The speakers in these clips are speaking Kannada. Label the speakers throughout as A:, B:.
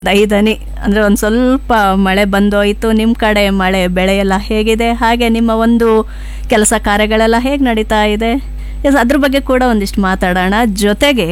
A: ದೈದನಿ ಅಂದರೆ ಒಂದು ಸ್ವಲ್ಪ ಮಳೆ ಬಂದೋಯ್ತು ನಿಮ್ಮ ಕಡೆ ಮಳೆ ಬೆಳೆ ಎಲ್ಲ ಹೇಗಿದೆ ಹಾಗೆ ನಿಮ್ಮ ಒಂದು ಕೆಲಸ ಕಾರ್ಯಗಳೆಲ್ಲ ಹೇಗೆ ನಡೀತಾ ಇದೆ ಎಸ್ ಅದ್ರ ಬಗ್ಗೆ ಕೂಡ ಒಂದಿಷ್ಟು ಮಾತಾಡೋಣ ಜೊತೆಗೆ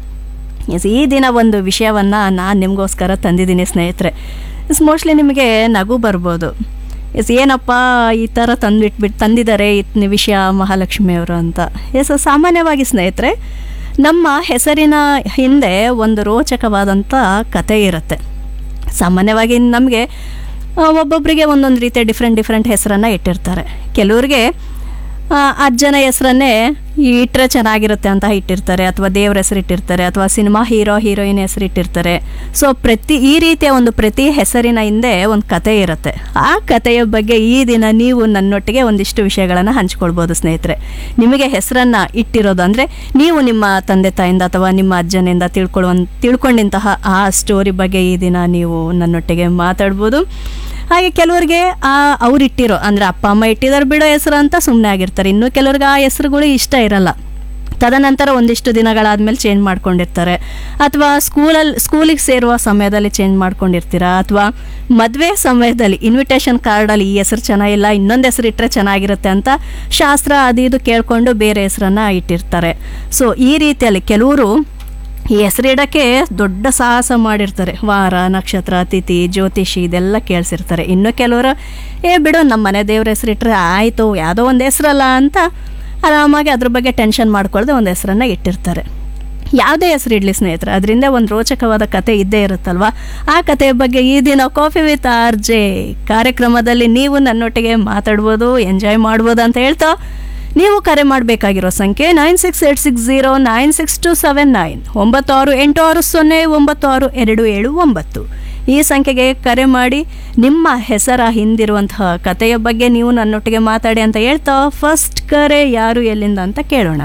A: ಎಸ್ ಈ ದಿನ ಒಂದು ವಿಷಯವನ್ನು ನಾನು ನಿಮಗೋಸ್ಕರ ತಂದಿದ್ದೀನಿ ಸ್ನೇಹಿತರೆ ಎಸ್ ಮೋಸ್ಟ್ಲಿ ನಿಮಗೆ ನಗು ಬರ್ಬೋದು ಎಸ್ ಏನಪ್ಪ ಈ ಥರ ತಂದಿಟ್ಬಿಟ್ಟು ತಂದಿದ್ದಾರೆ ಈ ವಿಷಯ ಮಹಾಲಕ್ಷ್ಮಿಯವರು ಅಂತ ಎಸ್ ಸಾಮಾನ್ಯವಾಗಿ ಸ್ನೇಹಿತರೆ ನಮ್ಮ ಹೆಸರಿನ ಹಿಂದೆ ಒಂದು ರೋಚಕವಾದಂಥ ಕತೆ ಇರುತ್ತೆ ಸಾಮಾನ್ಯವಾಗಿ ನಮಗೆ ಒಬ್ಬೊಬ್ಬರಿಗೆ ಒಂದೊಂದು ರೀತಿಯ ಡಿಫ್ರೆಂಟ್ ಡಿಫ್ರೆಂಟ್ ಹೆಸರನ್ನು ಇಟ್ಟಿರ್ತಾರೆ ಕೆಲವ್ರಿಗೆ ಆ, ಅಜ್ಜನ ಹೆಸರನ್ನೇ ಇಟ್ಟರೆ ಚೆನ್ನಾಗಿರುತ್ತೆ ಅಂತ ಇಟ್ಟಿರ್ತಾರೆ ಅಥವಾ ದೇವ್ರ ಹೆಸರು ಇಟ್ಟಿರ್ತಾರೆ ಅಥವಾ ಸಿನಿಮಾ ಹೀರೋ ಹೀರೋಯಿನ್ ಹೆಸರು ಇಟ್ಟಿರ್ತಾರೆ ಸೊ ಪ್ರತಿ ಈ ರೀತಿಯ ಒಂದು ಪ್ರತಿ ಹೆಸರಿನ ಹಿಂದೆ ಒಂದು ಕತೆ ಇರುತ್ತೆ ಆ ಕಥೆಯ ಬಗ್ಗೆ ಈ ದಿನ ನೀವು ನನ್ನೊಟ್ಟಿಗೆ ಒಂದಿಷ್ಟು ವಿಷಯಗಳನ್ನು ಹಂಚ್ಕೊಳ್ಬೋದು ಸ್ನೇಹಿತರೆ ನಿಮಗೆ ಹೆಸರನ್ನು ಇಟ್ಟಿರೋದು ಅಂದರೆ ನೀವು ನಿಮ್ಮ ತಂದೆ ತಾಯಿಂದ ಅಥವಾ ನಿಮ್ಮ ಅಜ್ಜನಿಂದ ತಿಳ್ಕೊಳ್ಳುವ ತಿಳ್ಕೊಂಡಿಂತಹ ಆ ಸ್ಟೋರಿ ಬಗ್ಗೆ ಈ ದಿನ ನೀವು ನನ್ನೊಟ್ಟಿಗೆ ಮಾತಾಡ್ಬೋದು ಹಾಗೆ ಕೆಲವ್ರಿಗೆ ಆ ಅವ್ರು ಇಟ್ಟಿರೋ ಅಂದರೆ ಅಪ್ಪ ಅಮ್ಮ ಇಟ್ಟಿದ್ದಾರೆ ಬಿಡೋ ಹೆಸರು ಅಂತ ಸುಮ್ಮನೆ ಆಗಿರ್ತಾರೆ ಇನ್ನು ಕೆಲವ್ರಿಗೆ ಆ ಹೆಸರುಗಳು ಇಷ್ಟ ಇರಲ್ಲ ತದನಂತರ ಒಂದಿಷ್ಟು ದಿನಗಳಾದಮೇಲೆ ಚೇಂಜ್ ಮಾಡ್ಕೊಂಡಿರ್ತಾರೆ ಅಥವಾ ಸ್ಕೂಲಲ್ಲಿ ಸ್ಕೂಲಿಗೆ ಸೇರುವ ಸಮಯದಲ್ಲಿ ಚೇಂಜ್ ಮಾಡ್ಕೊಂಡಿರ್ತೀರಾ ಅಥವಾ ಮದುವೆ ಸಮಯದಲ್ಲಿ ಇನ್ವಿಟೇಷನ್ ಕಾರ್ಡಲ್ಲಿ ಈ ಹೆಸರು ಚೆನ್ನಾಗಿಲ್ಲ ಇನ್ನೊಂದು ಹೆಸರು ಇಟ್ಟರೆ ಚೆನ್ನಾಗಿರುತ್ತೆ ಅಂತ ಶಾಸ್ತ್ರ ಅದು ಇದು ಕೇಳಿಕೊಂಡು ಬೇರೆ ಹೆಸರನ್ನು ಇಟ್ಟಿರ್ತಾರೆ ಸೊ ಈ ರೀತಿಯಲ್ಲಿ ಕೆಲವರು ಈ ಹೆಸರಿಡಕ್ಕೆ ದೊಡ್ಡ ಸಾಹಸ ಮಾಡಿರ್ತಾರೆ ವಾರ ನಕ್ಷತ್ರ ತಿಥಿ ಜ್ಯೋತಿಷಿ ಇದೆಲ್ಲ ಕೇಳಿಸಿರ್ತಾರೆ ಇನ್ನು ಕೆಲವರು ಏ ಬಿಡು ನಮ್ಮ ಮನೆ ದೇವ್ರ ಹೆಸರಿಟ್ರೆ ಆಯಿತು ಯಾವುದೋ ಒಂದು ಹೆಸರಲ್ಲ ಅಂತ ಆರಾಮಾಗಿ ಅದ್ರ ಬಗ್ಗೆ ಟೆನ್ಷನ್ ಮಾಡ್ಕೊಳ್ದೆ ಒಂದು ಹೆಸರನ್ನು ಇಟ್ಟಿರ್ತಾರೆ ಯಾವುದೇ ಹೆಸರು ಇಡಲಿ ಸ್ನೇಹಿತರೆ ಅದರಿಂದ ಒಂದು ರೋಚಕವಾದ ಕತೆ ಇದ್ದೇ ಇರುತ್ತಲ್ವಾ ಆ ಕಥೆಯ ಬಗ್ಗೆ ಈ ದಿನ ಕಾಫಿ ವಿತ್ ಆರ್ ಜೆ ಕಾರ್ಯಕ್ರಮದಲ್ಲಿ ನೀವು ನನ್ನೊಟ್ಟಿಗೆ ಮಾತಾಡ್ಬೋದು ಎಂಜಾಯ್ ಮಾಡ್ಬೋದು ಅಂತ ಹೇಳ್ತಾ ನೀವು ಕರೆ ಮಾಡಬೇಕಾಗಿರೋ ಸಂಖ್ಯೆ nine six eight six zero nine six two seven nine ಒಂಬತ್ತು ಆರು ಎಂಟು ಆರು ಸೊನ್ನೆ ಒಂಬತ್ತು ಆರು ಎರಡು ಏಳು ಒಂಬತ್ತು ಈ ಸಂಖ್ಯೆಗೆ ಕರೆ ಮಾಡಿ ನಿಮ್ಮ ಹೆಸರ ಹಿಂದಿರುವಂತಹ ಕಥೆಯ ಬಗ್ಗೆ ನೀವು ನನ್ನೊಟ್ಟಿಗೆ ಮಾತಾಡಿ ಅಂತ ಹೇಳ್ತಾ ಫಸ್ಟ್ ಕರೆ ಯಾರು ಎಲ್ಲಿಂದ ಅಂತ ಕೇಳೋಣ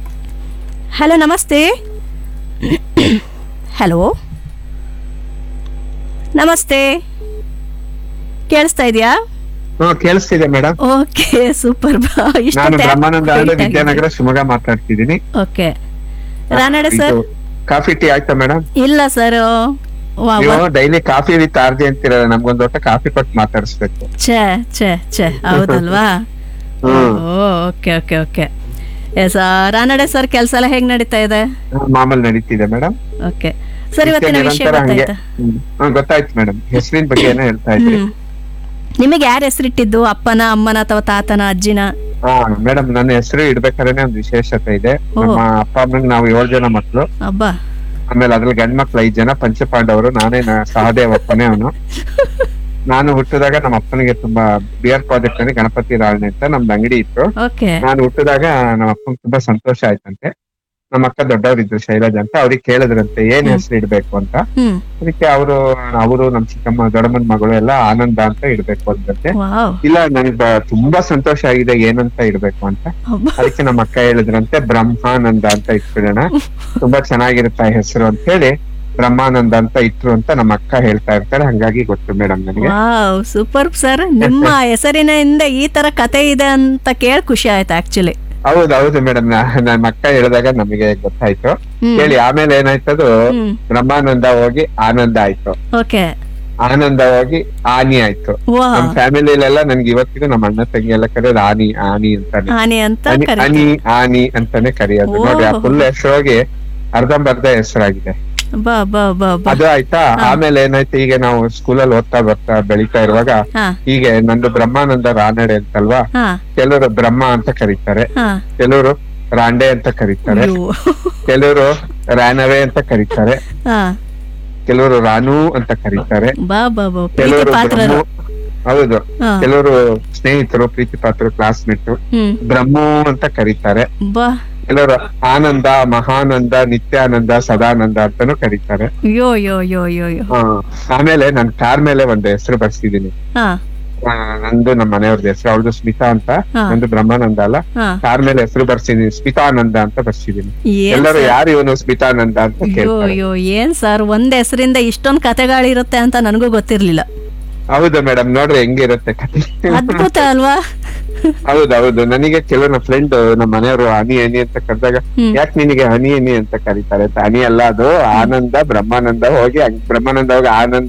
A: ಹಲೋ ನಮಸ್ತೆ ಹಲೋ ನಮಸ್ತೆ ಕೇಳಿಸ್ತಾ ಇದೆಯಾ
B: ಹ್ಮ್ ಕೇಳಿಸ್ತಿದೆ ಮೇಡಮ್
A: ಓಕೆ ಸೂಪರ್
B: ನಾನು ಬ್ರಹ್ಮಾನಂದ ಆಳ್ವೆ ವಿದ್ಯಾನಗರ ಶಿವಮೊಗ್ಗ ಮಾತಾಡ್ತಿದ್ದೀನಿ
A: ಓಕೆ ರಾನಡೆ ಸರ್
B: ಇದು ಕಾಫಿ ಟೀ ಆಯ್ತಾ ಮೇಡಮ್
A: ಇಲ್ಲ ಸರ್
B: ನೀವು ಡೈಲಿ ಕಾಫಿ ವಿತ್ ಆರ್ಜಿ ಅಂತೀರಲ್ಲ ನಮ್ಗೊಂದ್ ದೊಡ್ಡ ಕಾಫಿ ಕೊಟ್ಟು ಮಾತಾಡಿಸ್ಬೇಕು
A: ಛೇ ಛೇ ಛೇ ಹೌದಲ್ವಾ
B: ಹ್ಮ್.
A: Okay okay okay yes Ranade sir ಕೆಲಸ ಎಲ್ಲ ಹೇಗ್ ನಡೀತಾ ಇದೆ
B: ಮಾಮೂಲ್ ನಡೀತಿದೆ ಮೇಡಮ್
A: ಓಕೆ ಸರ್ ಇವತ್ತಿನ ವಿಷಯ
B: ನಿರಂತರ ಹಂಗೆ
A: ಗೊತ್ತಾಯ್ತಾ
B: ಹ್ಮ್. ಹ್ಮ್, ಗೊತ್ತಾಯ್ತು ಮೇಡಮ್ ಹೆಸರಿನ ಬಗ್ಗೆ ಏನೋ ಹೇಳ್ತಾ ಇದ್ರಿ
A: ಹ್ಮ್ ನಿಮಗೆ ಯಾರು ಹೆಸರಿಟ್ಟಿದ್ದು ಅಪ್ಪನ ಅಮ್ಮನ ಅಥವಾ ತಾತನ ಅಜ್ಜಿನ
B: ಹಾ ಮೇಡಮ್ ನನ್ನ ಹೆಸರು ಇಡ್ಬೇಕಾದ್ರೆ ಒಂದು ವಿಶೇಷತೆ ಇದೆ
A: ಓ.
B: ನಮ್ಮ ಅಪ್ಪ ಅಮ್ಮಂಗ್ ನಾವು ಏಳು ಜನ ಮಕ್ಳು
A: ಅಬ್ಬಾ
B: ಆಮೇಲೆ ಅದ್ರಲ್ಲಿ ಗಂಡ್ ಮಕ್ಳು ಐದ್ ಜನ ಪಂಚಪಾಂಡವರು ನಾನೇ ನ- ಸಹದೇವ ಅಪ್ಪನೇ ಅವನು ನಾನು ಹುಟ್ಟಿದಾಗ ನಮ್ಮ ಅಪ್ಪನಿಗೆ ತುಂಬಾ ಬಿಯರ್ ಪ್ರಾಜೆಕ್ಟ್ ಅಲ್ಲಿ ಗಣಪತಿ ರಾಳನೆ ಅಂತ ನಮ್ದು ಅಂಗಡಿ ಇತ್ತು
A: ಓಕೆ
B: ನಾನು ಹುಟ್ಟಿದಾಗ ನಮ್ಮ ಅಪ್ಪಂಗೆ ತುಂಬಾ ಸಂತೋಷ ಆಯ್ತಂತೆ ನಮ್ಮ ಅಕ್ಕ ದೊಡ್ಡವರಿದ್ರು ಶೈಲಜ್ ಅಂತ ಅವ್ರಿಗೆ ಕೇಳಿದ್ರಂತೆ ಏನ್
A: ಹ್ಮ್.
B: ಹೆಸರು ಇಡ್ಬೇಕು ಅಂತ
A: ಹ್ಮ್
B: ಅದಕ್ಕೆ ಅವರು ಅವರು ನಮ್ ಚಿಕ್ಕಮ್ಮ ದೊಡ್ಡಮ್ಮನ ಮಗಳು ಎಲ್ಲ ಆನಂದ ಅಂತ ಇಡ್ಬೇಕು ಅಂದಂತೆ
A: ವಾವ್
B: ಇಲ್ಲ ನನಗ್ ಬ- ತುಂಬಾ ಸಂತೋಷ ಆಗಿದೆ ಏನಂತ ಇಡ್ಬೇಕು ಅಂತ
A: ಅಬ್ಬಾ
B: ಅದಕ್ಕೆ ನಮ್ಮ ಅಕ್ಕ ಹೇಳಿದ್ರಂತೆ ಬ್ರಹ್ಮಾನಂದ ಅಂತ ಇಟ್ಬಿಡೋಣ ತುಂಬಾ ಚೆನ್ನಾಗಿರುತ್ತೆ ಆ ಹೆಸರು ಅಂತ ಹೇಳಿ ಬ್ರಹ್ಮಾನಂದ ಅಂತ ಇಟ್ರು ಅಂತ ನಮ್ಮ ಅಕ್ಕ ಹೇಳ್ತಾ ಇರ್ತಾರೆ ಹಂಗಾಗಿ ಗೊತ್ತು ಮೇಡಮ್ ನನಗೆ
A: ವಾವ್ ಸೂಪರ್ ಸರ್ ನಿಮ್ಮ ಹೆಸರಿನಿಂದ ಈ ತರ ಕತೆ ಇದೆ ಅಂತ ಕೇಳಿ ಖುಷಿ ಆಯ್ತು ಆಕ್ಚುಲಿ
B: ಹೌದು ಹೌದು ಮೇಡಮ್ ನಮ್ಮ ಅಕ್ಕ ಹೇಳಿದಾಗ ನಮಗೆ ಗೊತ್ತಾಯ್ತು
A: ಹ್ಮ್
B: ಹೇಳಿ ಆಮೇಲೆ ಏನಾಯ್ತದು
A: ಹ್ಮ್
B: ಬ್ರಹ್ಮಾನಂದ ಹೋಗಿ ಆನಂದ ಆಯ್ತು
A: ಓಕೆ
B: ಆನಂದ ಹೋಗಿ ಆನಿ ಆಯ್ತು
A: ವಾ
B: ನಮ್ ಫ್ಯಾಮಿಲಿಲೆಲ್ಲ ನನ್ಗೆ ಇವತ್ತಿಗೂ ನಮ್ಮ ಅಣ್ಣ ತಂಗಿ ಎಲ್ಲ ಕರೆಯೋದು ಆನಿ ಆನಿ ಅಂತಾನೆ
A: ಆನೆ ಅಂತ
B: ಅನಿ
A: ಕರೀತಾರೆ
B: ಅನಿ ಆನಿ ಅಂತಾನೆ ಕರೆಯೋದು
A: ಓ.
B: ನೋಡಿ ಆ ಫುಲ್ ಹೆಸರು ಹೋಗಿ ಅರ್ಧಂಬರ್ಧ ಹೆಸರಾಗಿದೆ
A: ಬಾ ಬಾ ಬಾ ಬಾ
B: ಅದು ಆಯ್ತಾ ಆಮೇಲೆ ಏನಾಯ್ತು ಈಗ ನಾವು ಸ್ಕೂಲಲ್ಲಿ ಓದ್ತಾ ಬರ್ತಾ ಬೆಳಿತಾ ಇರುವಾಗ
A: ಹಾ
B: ಹೀಗೆ ನಂದು ಬ್ರಹ್ಮಾನಂದ ರಾನಡೆ ಅಂತಲ್ವಾ
A: ಹಾ
B: ಕೆಲವರು ಬ್ರಹ್ಮ ಅಂತ ಕರೀತಾರೆ
A: ಹಾ
B: ಕೆಲವರು ರಾಂಡೆ ಅಂತ ಕರೀತಾರೆ
A: ಅಯ್ಯೋ.
B: ಕೆಲವರು ರಾನವೆ ಅಂತ ಕರೀತಾರೆ
A: ಹಾ
B: ಕೆಲವರು ರಾನು ಅಂತ ಕರೀತಾರೆ
A: ಬಾ ಬಾ ಬಾ ಪ್ರೀತಿ
B: ಕೆಲವರು
A: ಪಾತ್ರರು
B: ಬ್ರಹ್ಮು ಹೌದು
A: ಹಾ
B: ಕೆಲವರು ಸ್ನೇಹಿತರು ಪ್ರೀತಿ ಪಾತ್ರರು ಕ್ಲಾಸ್ಮೇಟ್
A: ಹ್ಮ್
B: ಬ್ರಹ್ಮು ಅಂತ ಕರೀತಾರೆ
A: ಬಾ
B: ಕೆಲವರು ಆನಂದ ಮಹಾನಂದ ನಿತ್ಯಾನಂದ ಸದಾನಂದ ಅಂತಾನು ಕರೀತಾರೆ
A: ಯೋ ಯೋ ಯೋ ಯೋ ಯೋ
B: ಆ, ಆಮೇಲೆ ನನ್ ಕಾರ್ ಮೇಲೆ ಒಂದು ಹೆಸರು ಬರ್ಸಿದೀನಿ
A: ಹಾ
B: ಆ, ನಂದು ನಮ್ಮ ಮನೆಯವ್ರದ್ದು ಹೆಸರು ಅವಳದು ಸ್ಮಿತಾ ಅಂತ
A: ಹಾ.
B: ನಂದು ಬ್ರಹ್ಮಾನಂದ ಅಲ್ಲ
A: ಹಾ
B: ಕಾರ್ ಮೇಲೆ ಹೆಸರು ಬರ್ಸಿದೀನಿ ಸ್ಮಿತಾನಂದ ಅಂತ ಬರ್ಸಿದೀನಿ
A: ಏನ್
B: ಎಲ್ಲರೂ
A: sir?
B: ಯಾರು ಇವನು ಸ್ಮಿತಾನಂದ ಅಂತ
A: ಅಯ್ಯೋ
B: ಕೇಳ್ತಾರೆ
A: ಅಯ್ಯೋ ಏನ್ ಸರ್ ಒಂದ್ ಹೆಸರಿಂದ ಇಷ್ಟೊಂದ್ ಕತೆಗಳಿರುತ್ತೆ ಅಂತ ನನಗೂ ಗೊತ್ತಿರ್ಲಿಲ್ಲ
B: ಹೌದು ಮೇಡಮ್ ನೋಡ್ರಿ ಹೆಂಗಿರುತ್ತೆ ಕತೆ
A: ಅದ್ಭುತ ಅಲ್ವಾ
B: ಹೌದು ಹೌದು ನನಗೆ ಕೆಲವು ನಮ್ಮ ಫ್ರೆಂಡ್ ನಮ್ಮ ಮನೆಯವರು ಹನಿ ಹನಿ ಅಂತ ಕರೆದಾಗ
A: ಹ್ಮ್.
B: ಯಾಕೆ ನಿನಗೆ ಹನಿ ಹನಿ ಅಂತ ಕರೀತಾರೆ ಅಂತ ಹನಿ ಅಲ್ಲ ಅದು ಆನಂದ ಬ್ರಹ್ಮಾನಂದ ಹೋಗಿ ಹಂಗ್- ಬ್ರಹ್ಮಾನಂದ ಹೋಗಿ ಆನಂದ